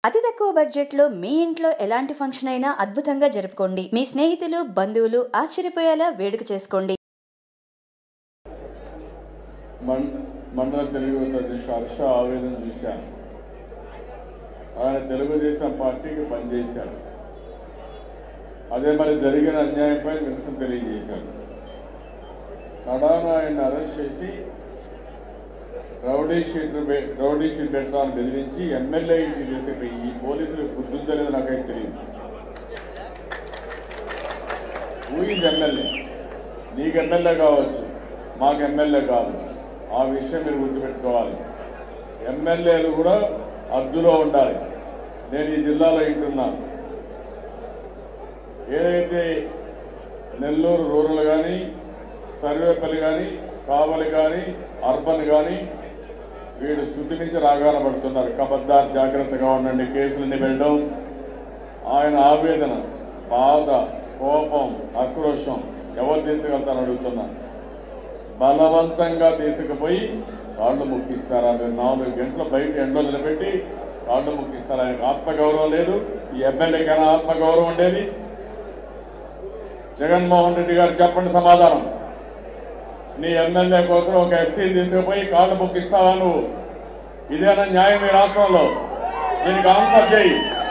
అతి తక్కువ బడ్జెట్లో మీ ఇంట్లో ఎలాంటి ఫంక్షన్ అయినా అద్భుతంగా జరుపుకోండి మీ స్నేహితులు బంధువులు ఆశ్చర్యపోయేలా వేడుక చేసుకోండి మండ మండల తెలుగు అధ్యక్షుడు హర్ష ఆవేదన చూశాను ఆయన తెలుగుదేశం పార్టీకి పనిచేశాడు అదే మరి జరిగిన అన్యాయంపై నిరసన తెలియజేశాడు కడాన ఆయన అరెస్ట్ చేసి రౌడీ షీట్ పె- రౌడీ షీట్ పెడతామని బెదిరించి ఎమ్మెల్యే ఇంటికి తీసుకుపోయి ఈ పోలీసులు బుద్ధుందో లేదో నాకైతే తెలియదు ఊహించి ఎమ్మెల్యే నీకు ఎమ్మెల్యే కావచ్చు మాకు ఎమ్మెల్యే కాదు ఆ విషయం మీరు గుర్తుపెట్టుకోవాలి ఎమ్మెల్యేలు కూడా అద్దులో ఉండాలి నేను ఈ జిల్లాలో ఇంటున్నాను ఏదైతే నెల్లూరు రూరల్ కానీ సర్వేపల్లి కానీ కావలి కానీ అర్బన్ కానీ వీడు శృతి నుంచి రాగాన పడుతున్నారు కబద్దార్ జాగ్రత్తగా ఉండండి కేసులన్నీ వెళ్ళడం ఆయన ఆవేదన బాధ కోపం ఆక్రోషం ఎవరు తీర్చగలుగుతారని అడుగుతున్నా బలవంతంగా తీసుకుపోయి కాళ్ళు ముక్కిస్తారా మీరు నాలుగు గంటలు బయట ఎండలో నిలబెట్టి కాళ్ళు ముక్కిస్తారా ఆయనకు ఆత్మగౌరవం లేదు ఈ ఎమ్మెల్యేకైనా ఆత్మగౌరవం ఉండేది జగన్మోహన్ రెడ్డి గారు చెప్పండి సమాధానం నీ ఎమ్మెల్యే కోసం ఒక ఎస్సీని తీసుకుపోయి కాళ్ళు ముక్కిస్తావా నువ్వు ఇదేనా న్యాయం ఈ రాష్ట్రంలో దీనికి ఆన్సర్ చేయి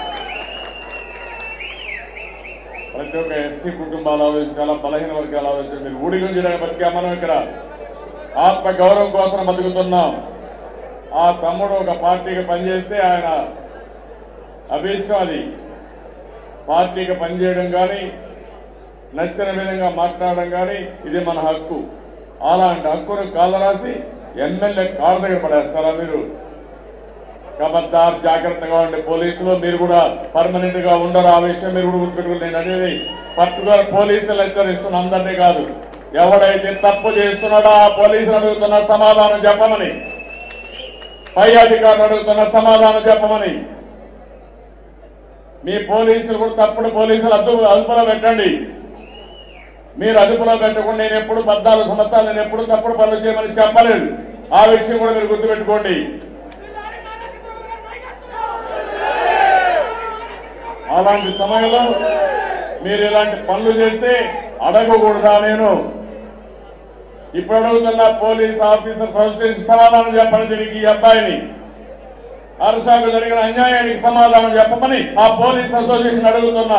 ప్రతి ఒక్క ఎస్సీ కుటుంబాలు ఆలోచించాలా బలహీన వర్గాలు ఆలోచించాలి మీరు ఊడిగం చేయడానికి బతికా మనం ఇక్కడ ఆత్మ గౌరవం కోసం బతుకుతున్నాం ఆ తమ్ముడు ఒక పార్టీకి పనిచేస్తే ఆయన అభీష్టం అది పార్టీకి పనిచేయడం కానీ నచ్చిన విధంగా మాట్లాడడం కానీ ఇది మన హక్కు అలాంటి హక్కును కాలరాసి ఎమ్మెల్యే కాళ్ళ దగ్గర పడేస్తారా మీరు కబద్దార్ జాగ్రత్తగా ఉండే పోలీసులు మీరు కూడా పర్మనెంట్ గా ఉండరు ఆ విషయం మీరు కూడా గుర్తుపెట్టుకుని నేను అనేది పర్టికులర్ పోలీసులు హెచ్చరిస్తున్న అందరినీ కాదు ఎవడైతే తప్పు చేస్తున్నాడో ఆ పోలీసులు అడుగుతున్న సమాధానం చెప్పమని పై అధికారులు అడుగుతున్న సమాధానం చెప్పమని మీ పోలీసులు కూడా తప్పుడు పోలీసులు అదు అదుపులో పెట్టండి మీరు అదుపులో పెట్టకుండా నేను ఎప్పుడు పద్నాలుగు సంవత్సరాలు నేను ఎప్పుడు తప్పుడు పనులు చేయమని చెప్పలేదు ఆ విషయం కూడా మీరు గుర్తుపెట్టుకోండి అలాంటి సమయంలో మీరు ఇలాంటి పనులు చేస్తే అడగకూడదా నేను ఇప్పుడు అడుగుతున్న పోలీస్ ఆఫీసర్ అసోసియేషన్ సమాధానం చెప్పండి దీనికి ఈ అబ్బాయిని అరసాకు జరిగిన అన్యాయానికి సమాధానం చెప్పమని ఆ పోలీస్ అసోసియేషన్ అడుగుతున్నా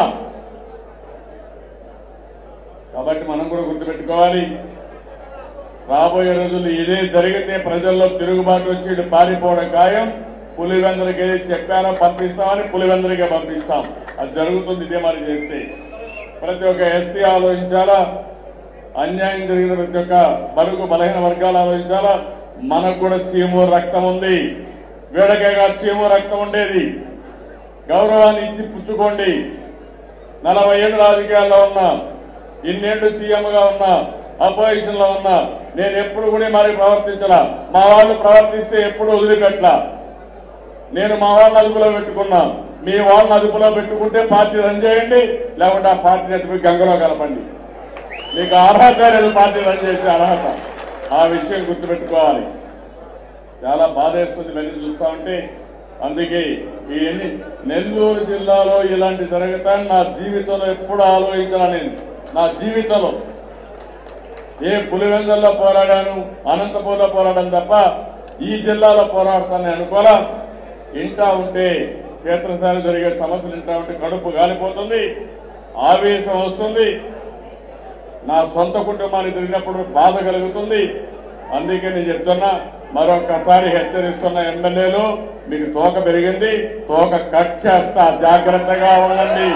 కాబట్టి మనం కూడా గుర్తుపెట్టుకోవాలి రాబోయే రోజుల్లో ఇదే జరిగితే ప్రజల్లో తిరుగుబాటు వచ్చి ఇటు పారిపోవడం ఖాయం పులివెందరికి ఏది చెప్పానో పంపిస్తామని పులివెందరికే పంపిస్తాం అది జరుగుతుంది ఇదే మరి చేస్తే ప్రతి ఒక్క ఎస్సీ ఆలోచించాలా అన్యాయం జరిగిన ప్రతి ఒక్క బడుగు బలహీన వర్గాలు ఆలోచించాలా మనకు కూడా చీము రక్తం ఉంది వేడకేగా చీము రక్తం ఉండేది గౌరవాన్ని ఇచ్చి పుచ్చుకోండి నలభై ఏళ్ళు రాజకీయాల్లో ఉన్నా ఇన్నేళ్లు సీఎంగా ఉన్నా అపోజిషన్ లో ఉన్నా నేను ఎప్పుడు కూడా మరి ప్రవర్తించలా మా వాళ్ళు ప్రవర్తిస్తే ఎప్పుడు వదిలిపెట్టలా నేను మా వాళ్ళని అదుపులో పెట్టుకున్నా మీ వాళ్ళని అదుపులో పెట్టుకుంటే పార్టీ రన్ చేయండి లేకుంటే ఆ పార్టీని ఎత్తుకుని గంగలో కలపండి మీకు అర్హత లేదు పార్టీ రన్ చేసే అర్హత ఆ విషయం గుర్తుపెట్టుకోవాలి చాలా బాధేస్తుంది వెళ్ళి చూస్తా ఉంటే అందుకే ఈ ఎన్ని నెల్లూరు జిల్లాలో ఇలాంటి జరుగుతాయని నా జీవితంలో ఎప్పుడు ఆలోచించాల నేను నా జీవితంలో ఏ పులివెందల్లో పోరాడాను అనంతపూర్లో పోరాడాను తప్ప ఈ జిల్లాలో పోరాడతానని అనుకోలా ఇంటా ఉంటే క్షేత్రస్థాయి జరిగే సమస్యలు ఇంటా ఉంటే కడుపు గాలిపోతుంది ఆవేశం వస్తుంది నా సొంత కుటుంబాన్ని తిరిగినప్పుడు బాధ కలుగుతుంది అందుకే నేను చెప్తున్నా మరొకసారి హెచ్చరిస్తున్న ఎమ్మెల్యేలు మీకు తోక పెరిగింది తోక కట్ చేస్తా జాగ్రత్తగా ఉండండి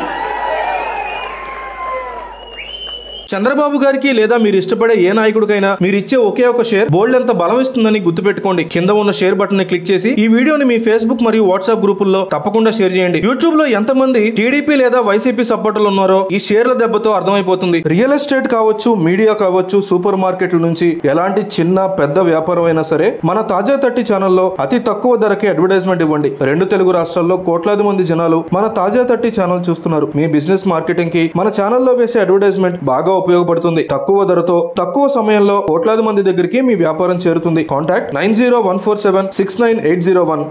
చంద్రబాబు గారికి లేదా మీరు ఇష్టపడే ఏ నాయకుడికైనా మీరు ఇచ్చే ఒకే ఒక షేర్ బోల్డ్ ఎంత బలం ఇస్తుందని గుర్తుపెట్టుకోండి కింద ఉన్న షేర్ బటన్ ని క్లిక్ చేసి ఈ వీడియోని మీ ఫేస్బుక్ మరియు వాట్సాప్ గ్రూపుల్లో తప్పకుండా షేర్ చేయండి యూట్యూబ్ లో ఎంతమంది టీడీపీ లేదా వైసీపీ సపోర్టర్లు ఉన్నారో ఈ షేర్ల దెబ్బతో అర్థమైపోతుంది రియల్ ఎస్టేట్ కావచ్చు మీడియా కావచ్చు సూపర్ మార్కెట్ల నుంచి ఎలాంటి చిన్న పెద్ద వ్యాపారం అయినా సరే మన తాజా తట్టి ఛానల్లో అతి తక్కువ ధరకే అడ్వర్టైజ్మెంట్ ఇవ్వండి రెండు తెలుగు రాష్ట్రాల్లో కోట్లాది మంది జనాలు మన తాజా తట్టి ఛానల్ చూస్తున్నారు మీ బిజినెస్ మార్కెటింగ్ కి మన ఛానల్లో వేసే అడ్వర్టైజ్మెంట్ బాగా ఉపయోగపడుతుంది తక్కువ ధరతో తక్కువ సమయంలో కోట్లాది మంది దగ్గరికి మీ వ్యాపారం చేరుతుంది contact nine zero one four seven six nine eight zero one